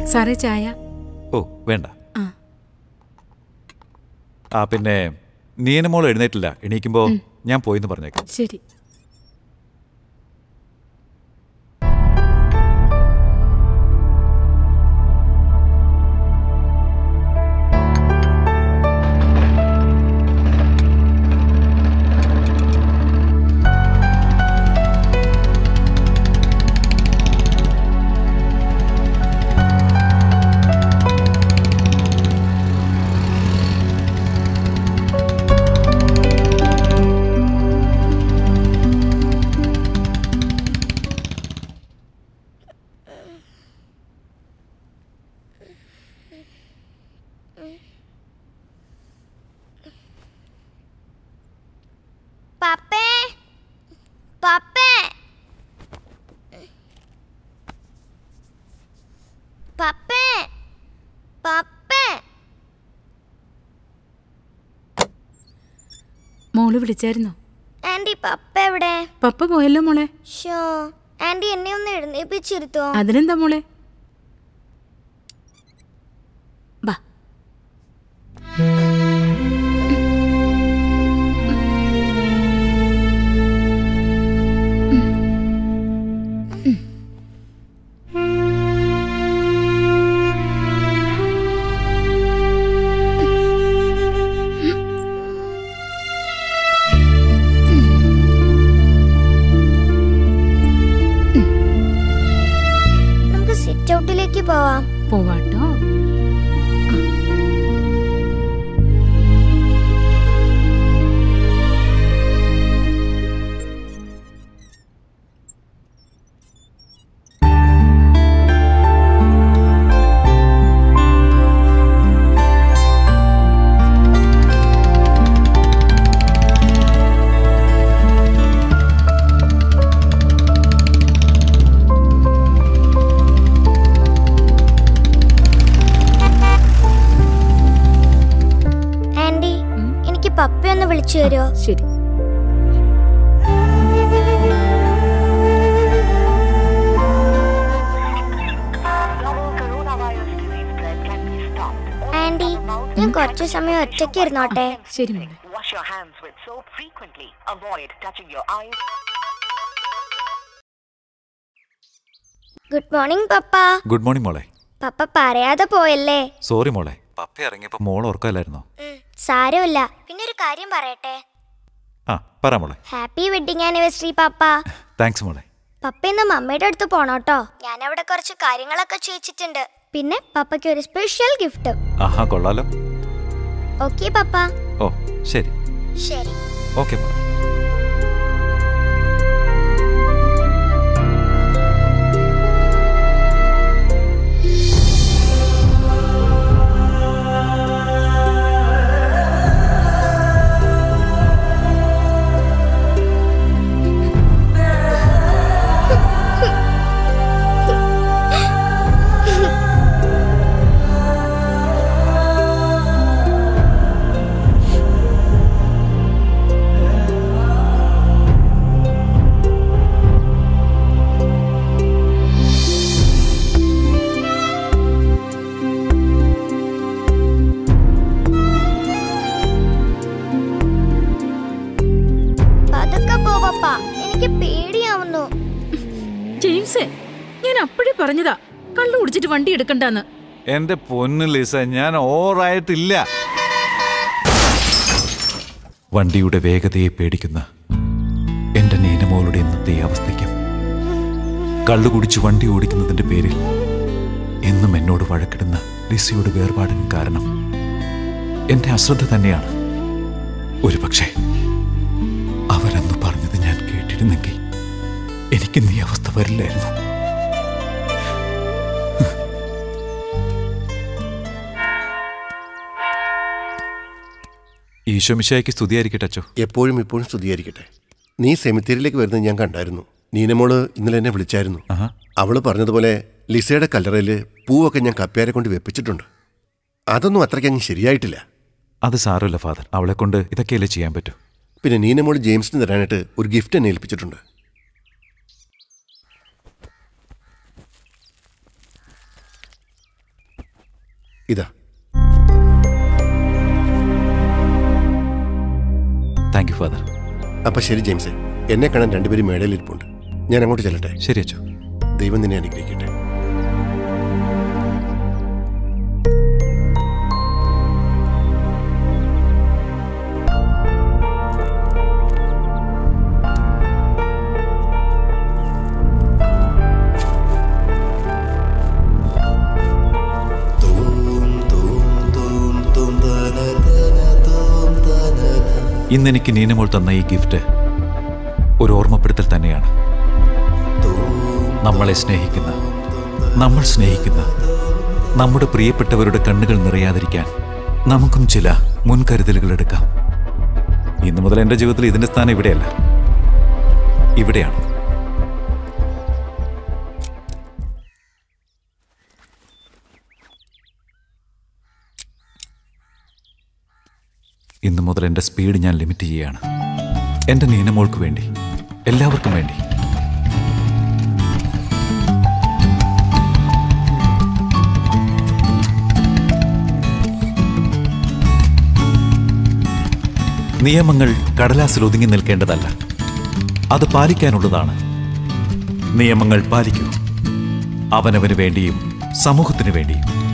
സാറേ ചായ ഓ വേണ്ട ആ. ആ പിന്നെ നീനമോൾ എഴുന്നേറ്റില്ല എണീക്കുമ്പോ ഞാൻ പോയിന്ന് പറഞ്ഞേക്കാം ശരി പപ്പേ പപ്പേ പപ്പേ പപ്പേ മോള് വിളിച്ചായിരുന്നോ ആന്റി പപ്പ എവിടെ പപ്പ പോയല്ലോ മോളെ ഷോ ആന്റി എന്നെ ഒന്ന് എഴുന്നേപ്പിച്ചിരുത്തോ അതിനെന്താ മോളെ ബാ നമുക്ക് സിറ്റ് ഔട്ടിലേക്ക് പോവാം പോവാട്ടോ ആന്റി എനിക്ക് പപ്പയൊന്ന് വിളിച്ചു തരുമോ ശരി ആന്റി ഞാൻ കുറച്ചു സമയം ഒറ്റയ്ക്ക് ഇരുന്നോട്ടെ ശരി മോളെ Wash your hands with soap frequently. Avoid touching your eyes. Good morning papa good morning മോളെ പപ്പ പറയാതെ പോയല്ലേ സോറി മോളെ പപ്പ ഇറങ്ങിയപ്പോ മോൾ ഓർക്കല്ലായിരുന്നോ ഉം, സാരമില്ല പിന്നെ ഒരു കാര്യം പറയട്ടെ ആ പറ മോളെ happy wedding anniversary papa thanks മോളെ പപ്പ ഇന്ന് മമ്മിയുടെ അടുത്ത് പോണോട്ടോ ഞാൻ അവിടെ കുറച്ച് കാര്യങ്ങളൊക്കെ ചോദിച്ചിട്ടുണ്ട് പിന്നെ പപ്പയ്ക്ക് ഒരു സ്പെഷ്യൽ ഗിഫ്റ്റ് ആഹാ കൊള്ളാലോ ഓക്കെ പപ്പ ഓ ശരി ശരി ഓക്കെ മോളെ പതുക്കെ പോ പപ്പ എനിക്ക് പേടിയാവുന്നു ജെയിംസേ ഞാൻ അപ്പോഴേ പറഞ്ഞതാ കള്ളു കുടിച്ചിട്ട് വണ്ടി എടുക്കണ്ടെന്ന് എന്റെ പൊന്നു ലിസ ഞാൻ ഓറായിട്ടില്ല വണ്ടിയുടെ വേഗതയെ പേടിക്കുന്ന എന്റെ നീനമോളുടെ ഇന്നത്തെ ഈ അവസ്ഥയ്ക്കും കള്ളു കുടിച്ച് വണ്ടി ഓടിക്കുന്നതിന്റെ പേരിൽ എന്നും എന്നോട് വഴക്കിടുന്ന ലിസയുടെ വേർപാടിന് കാരണം എന്റെ അശ്രദ്ധ തന്നെയാണ് ഒരുപക്ഷെ അവരെന്ന് പറഞ്ഞത് ഞാൻ കേട്ടിരുന്നെങ്കിൽ എനിക്ക് നീ അവസ്ഥ വരില്ലായിരുന്നു ഈശോമിശായ്ക്ക് സ്തുതിയായിരിക്കട്ടെ അച്ചോ എപ്പോഴും ഇപ്പോഴും സ്തുതിയായിരിക്കട്ടെ നീ സെമിത്തേരിയിലേക്ക് വരുന്നത് ഞാൻ കണ്ടായിരുന്നു നീനമോള് ഇന്നലെ എന്നെ വിളിച്ചായിരുന്നു ആഹാ. അവള് പറഞ്ഞതുപോലെ ലിസയുടെ കല്ലറയിൽ പൂവൊക്കെ ഞാൻ കപ്പ്യാരെ കൊണ്ട് വെപ്പിച്ചിട്ടുണ്ട് അതൊന്നും അത്രയ്ക്ക് അങ്ങ് ശരിയായിട്ടില്ല അത് സാരമില്ല ഫാദർ അവളെ കൊണ്ട് ഇതൊക്കെയല്ലേ ചെയ്യാൻ പറ്റൂ പിന്നെ നീനമോൾ ജെയിംസിന് തരാനായിട്ട് ഒരു ഗിഫ്റ്റ് എന്നെ ഏൽപ്പിച്ചിട്ടുണ്ട് ഇതാ താങ്ക് യു ഫാദർ അപ്പൊ ശരി ജെയിംസേ എന്നെ കാണാൻ രണ്ടുപേരും മേടയിൽ ഇരിപ്പുണ്ട് ഞാൻ അങ്ങോട്ട് ചെല്ലട്ടെ ശരി അച്ചു ദൈവം നിന്നെ അനുഗ്രഹിക്കട്ടെ ഇന്ന് എനിക്ക് നീനമോൾ തന്ന ഈ ഗിഫ്റ്റ് ഒരു ഓർമ്മപ്പെടുത്തൽ തന്നെയാണ് നമ്മളെ സ്നേഹിക്കുന്ന നമ്മൾ സ്നേഹിക്കുന്ന നമ്മുടെ പ്രിയപ്പെട്ടവരുടെ കണ്ണുകൾ നിറയാതിരിക്കാൻ നമുക്കും ചില മുൻകരുതലുകൾ എടുക്കാം ഇന്നു മുതൽ എൻ്റെ ജീവിതത്തിൽ ഇതിൻ്റെ സ്ഥാനം ഇവിടെയല്ല ഇവിടെയാണ് ഇന്നു മുതൽ എൻ്റെ സ്പീഡ് ഞാൻ ലിമിറ്റ് ചെയ്യുകയാണ് എൻ്റെ നീനമോൾക്ക് വേണ്ടി എല്ലാവർക്കും വേണ്ടി നിയമങ്ങൾ കടലാസിൽ ഒതുങ്ങി നിൽക്കേണ്ടതല്ല അത് പാലിക്കാനുള്ളതാണ് നിയമങ്ങൾ പാലിക്കൂ അവനവന് വേണ്ടിയും സമൂഹത്തിനു വേണ്ടിയും